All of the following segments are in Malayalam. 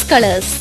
കളേഴ്സ്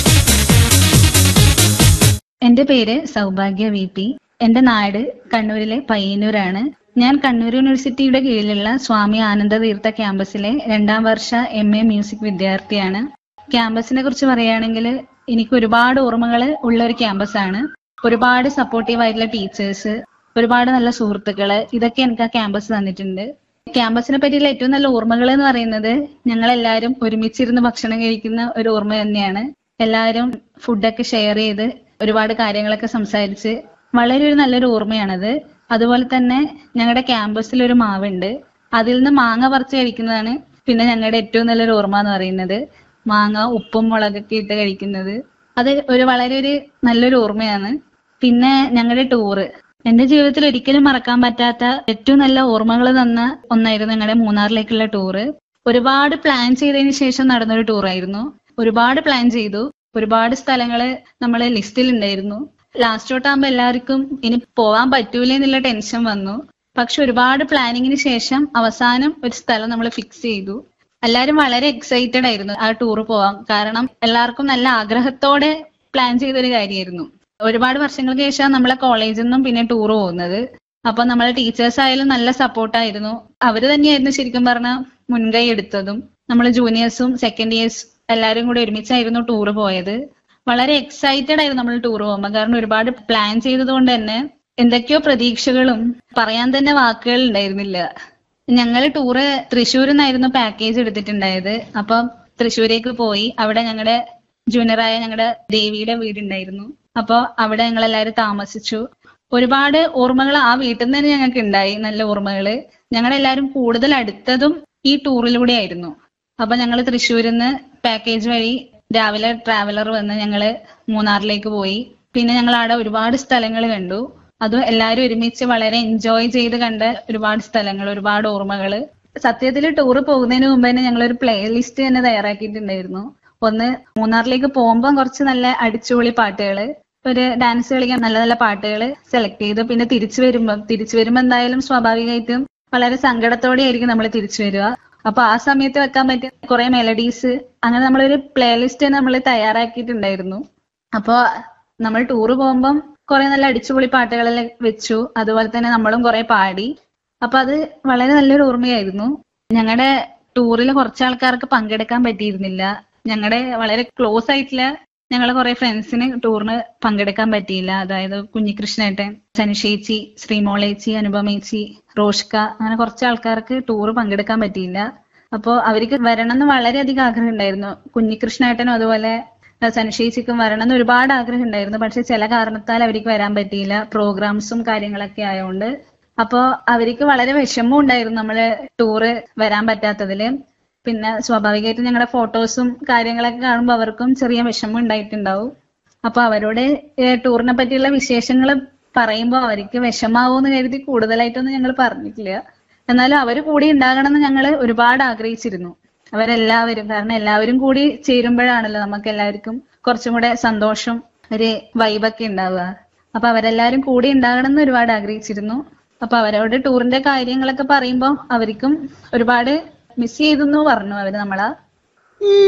എന്റെ പേര് സൗഭാഗ്യ വി പി എന്റെ നാട് കണ്ണൂരിലെ പയ്യന്നൂരാണ് ഞാൻ കണ്ണൂർ യൂണിവേഴ്സിറ്റിയുടെ കീഴിലുള്ള സ്വാമി ആനന്ദ തീർത്ഥ ക്യാമ്പസിലെ രണ്ടാം വർഷ എം എ മ്യൂസിക് വിദ്യാർത്ഥിയാണ് ക്യാമ്പസിനെ കുറിച്ച് പറയുകയാണെങ്കിൽ എനിക്ക് ഒരുപാട് ഓർമ്മകൾ ഉള്ള ഒരു ക്യാമ്പസാണ് ഒരുപാട് സപ്പോർട്ടീവ് ആയിട്ടുള്ള ടീച്ചേഴ്സ് ഒരുപാട് നല്ല സുഹൃത്തുക്കള് ഇതൊക്കെ എനിക്ക് ആ ക്യാമ്പസ് തന്നിട്ടുണ്ട് ക്യാമ്പസിനെ പറ്റിയുള്ള ഏറ്റവും നല്ല ഓർമ്മകൾ എന്ന് പറയുന്നത് ഞങ്ങൾ എല്ലാവരും ഒരുമിച്ചിരുന്ന് ഭക്ഷണം കഴിക്കുന്ന ഒരു ഓർമ്മ തന്നെയാണ് എല്ലാവരും ഫുഡൊക്കെ ഷെയർ ചെയ്ത് ഒരുപാട് കാര്യങ്ങളൊക്കെ സംസാരിച്ച് വളരെ ഒരു നല്ലൊരു ഓർമ്മയാണത് അതുപോലെ തന്നെ ഞങ്ങളുടെ ക്യാമ്പസിൽ ഒരു മാവുണ്ട് അതിൽ നിന്ന് മാങ്ങ പറിച്ച് കഴിക്കുന്നതാണ് പിന്നെ ഞങ്ങളുടെ ഏറ്റവും നല്ലൊരു ഓർമ്മ എന്ന് പറയുന്നത് മാങ്ങ ഉപ്പും മുളകൊക്കെ ഇട്ട് കഴിക്കുന്നത് അത് ഒരു വളരെ ഒരു നല്ലൊരു ഓർമ്മയാണ് പിന്നെ ഞങ്ങളുടെ ടൂറ് എന്റെ ജീവിതത്തിൽ ഒരിക്കലും മറക്കാൻ പറ്റാത്ത ഏറ്റവും നല്ല ഓർമ്മകൾ തന്ന ഒന്നായിരുന്നു ഞങ്ങളുടെ മൂന്നാറിലേക്കുള്ള ടൂറ് ഒരുപാട് പ്ലാൻ ചെയ്തതിന് ശേഷം നടന്നൊരു ടൂറായിരുന്നു ഒരുപാട് പ്ലാൻ ചെയ്തു ഒരുപാട് സ്ഥലങ്ങള് നമ്മളെ ലിസ്റ്റിൽ ഉണ്ടായിരുന്നു ലാസ്റ്റോട്ടാകുമ്പോ എല്ലാവർക്കും ഇനി പോവാൻ പറ്റൂലേ എന്നുള്ള ടെൻഷൻ വന്നു പക്ഷെ ഒരുപാട് പ്ലാനിങ്ങിന് ശേഷം അവസാനം ഒരു സ്ഥലം നമ്മൾ ഫിക്സ് ചെയ്തു എല്ലാവരും വളരെ എക്സൈറ്റഡ് ആയിരുന്നു ആ ടൂർ പോവാൻ കാരണം എല്ലാവർക്കും നല്ല ആഗ്രഹത്തോടെ പ്ലാൻ ചെയ്തൊരു കാര്യമായിരുന്നു ഒരുപാട് വർഷങ്ങൾക്ക് ശേഷം നമ്മളെ കോളേജിൽ നിന്നും പിന്നെ ടൂർ പോകുന്നത് അപ്പൊ നമ്മളെ ടീച്ചേഴ്സ് ആയാലും നല്ല സപ്പോർട്ടായിരുന്നു അവര് തന്നെയായിരുന്നു ശരിക്കും പറഞ്ഞ മുൻകൈ എടുത്തതും നമ്മൾ ജൂനിയേഴ്സും സെക്കൻഡ് ഇയേഴ്സ് എല്ലാവരും കൂടി ഒരുമിച്ചായിരുന്നു ടൂർ പോയത് വളരെ എക്സൈറ്റഡ് ആയിരുന്നു നമ്മൾ ടൂർ പോകുമ്പോൾ കാരണം ഒരുപാട് പ്ലാൻ ചെയ്തത് കൊണ്ട് തന്നെ എന്തൊക്കെയോ പ്രതീക്ഷകളും പറയാൻ തന്നെ വാക്കുകൾ ഉണ്ടായിരുന്നില്ല ഞങ്ങൾ ടൂറ് തൃശ്ശൂരിൽ നിന്നായിരുന്നു പാക്കേജ് എടുത്തിട്ടുണ്ടായത് അപ്പം തൃശ്ശൂരേക്ക് പോയി അവിടെ ഞങ്ങളുടെ ജൂനിയറായ ഞങ്ങളുടെ ദേവിയുടെ വീടുണ്ടായിരുന്നു അപ്പൊ അവിടെ ഞങ്ങൾ എല്ലാവരും താമസിച്ചു ഒരുപാട് ഓർമ്മകൾ ആ വീട്ടിൽ നിന്ന് തന്നെ ഞങ്ങൾക്ക് ഉണ്ടായി നല്ല ഓർമ്മകള് ഞങ്ങളെല്ലാവരും കൂടുതൽ അടുത്തതും ഈ ടൂറിലൂടെ ആയിരുന്നു അപ്പൊ ഞങ്ങൾ തൃശ്ശൂരിൽ നിന്ന് പാക്കേജ് വഴി രാവിലെ ട്രാവലർ വന്ന് ഞങ്ങള് മൂന്നാറിലേക്ക് പോയി പിന്നെ ഞങ്ങൾ അവിടെ ഒരുപാട് സ്ഥലങ്ങൾ കണ്ടു അതും എല്ലാവരും ഒരുമിച്ച് വളരെ എൻജോയ് ചെയ്ത് കണ്ട ഒരുപാട് സ്ഥലങ്ങൾ ഒരുപാട് ഓർമ്മകള് സത്യത്തിൽ ടൂർ പോകുന്നതിന് മുമ്പ് തന്നെ ഞങ്ങൾ ഒരു പ്ലേ ലിസ്റ്റ് തന്നെ തയ്യാറാക്കിയിട്ടുണ്ടായിരുന്നു ഒന്ന് മൂന്നാറിലേക്ക് പോകുമ്പോൾ കുറച്ച് നല്ല അടിച്ചുപൊളി പാട്ടുകള് ഒരു ഡാൻസ് കളിക്കാൻ നല്ല നല്ല പാട്ടുകൾ സെലക്ട് ചെയ്തു പിന്നെ തിരിച്ചു വരുമ്പോൾ തിരിച്ചു വരുമ്പോൾ എന്തായാലും സ്വാഭാവികമായിട്ടും വളരെ സങ്കടത്തോടെ ആയിരിക്കും നമ്മൾ തിരിച്ചു വരിക അപ്പൊ ആ സമയത്ത് വെക്കാൻ പറ്റിയ കുറെ മെലഡീസ് അങ്ങനെ നമ്മളൊരു പ്ലേലിസ്റ്റ് നമ്മൾ തയ്യാറാക്കിയിട്ടുണ്ടായിരുന്നു അപ്പൊ നമ്മൾ ടൂർ പോകുമ്പം കുറെ നല്ല അടിച്ചുപൊളി പാട്ടുകളെല്ലാം വെച്ചു അതുപോലെ തന്നെ നമ്മളും കുറെ പാടി അപ്പൊ അത് വളരെ നല്ലൊരു ഓർമ്മയായിരുന്നു ഞങ്ങളുടെ ടൂറിൽ കുറച്ച് ആൾക്കാർക്ക് പങ്കെടുക്കാൻ പറ്റിയിരുന്നില്ല ഞങ്ങളുടെ വളരെ ക്ലോസ് ആയിട്ടുള്ള ഞങ്ങളെ കുറെ ഫ്രണ്ട്സിന് ടൂറിന് പങ്കെടുക്കാൻ പറ്റിയില്ല അതായത് കുഞ്ഞികൃഷ്ണേട്ടൻ സനുഷേച്ചി ശ്രീമോളേച്ചി അനുപമേച്ചി റോഷ്ക അങ്ങനെ കുറച്ച് ആൾക്കാർക്ക് ടൂർ പങ്കെടുക്കാൻ പറ്റിയില്ല അപ്പോൾ അവർക്ക് വരണം എന്ന് വളരെയധികം ആഗ്രഹം ഉണ്ടായിരുന്നു കുഞ്ഞികൃഷ്ണേട്ടനും അതുപോലെ സനുഷേച്ചിക്കും വരണം എന്ന് ഒരുപാട് ആഗ്രഹം ഉണ്ടായിരുന്നു പക്ഷെ ചില കാരണത്താൽ അവർക്ക് വരാൻ പറ്റിയില്ല പ്രോഗ്രാംസും കാര്യങ്ങളൊക്കെ ആയതുകൊണ്ട് അപ്പോ അവർക്ക് വളരെ വിഷമം ഉണ്ടായിരുന്നു നമ്മള് ടൂറ് വരാൻ പറ്റാത്തതില് പിന്നെ സ്വാഭാവികമായിട്ടും ഞങ്ങളുടെ ഫോട്ടോസും കാര്യങ്ങളൊക്കെ കാണുമ്പോൾ അവർക്കും ചെറിയ വിഷമം ഉണ്ടായിട്ടുണ്ടാവും അപ്പൊ അവരോട് ടൂറിനെ പറ്റിയുള്ള വിശേഷങ്ങൾ പറയുമ്പോൾ അവർക്ക് വിഷമാവോന്ന് കരുതി കൂടുതലായിട്ടൊന്നും ഞങ്ങൾ പറഞ്ഞിട്ടില്ല എന്നാലും അവര് കൂടി ഉണ്ടാകണമെന്ന് ഞങ്ങൾ ഒരുപാട് ആഗ്രഹിച്ചിരുന്നു അവരെല്ലാവരും കാരണം എല്ലാവരും കൂടി ചേരുമ്പോഴാണല്ലോ നമുക്ക് എല്ലാവർക്കും കുറച്ചും കൂടെ സന്തോഷം ഒരു വൈബൊക്കെ ഉണ്ടാവുക അപ്പൊ അവരെല്ലാവരും കൂടി ഉണ്ടാകണം എന്ന് ഒരുപാട് ആഗ്രഹിച്ചിരുന്നു അപ്പൊ അവരോട് ടൂറിന്റെ കാര്യങ്ങളൊക്കെ പറയുമ്പോൾ അവർക്കും ഒരുപാട് മിസ് ചെയ്തെന്നു പറഞ്ഞു അവര് നമ്മളാ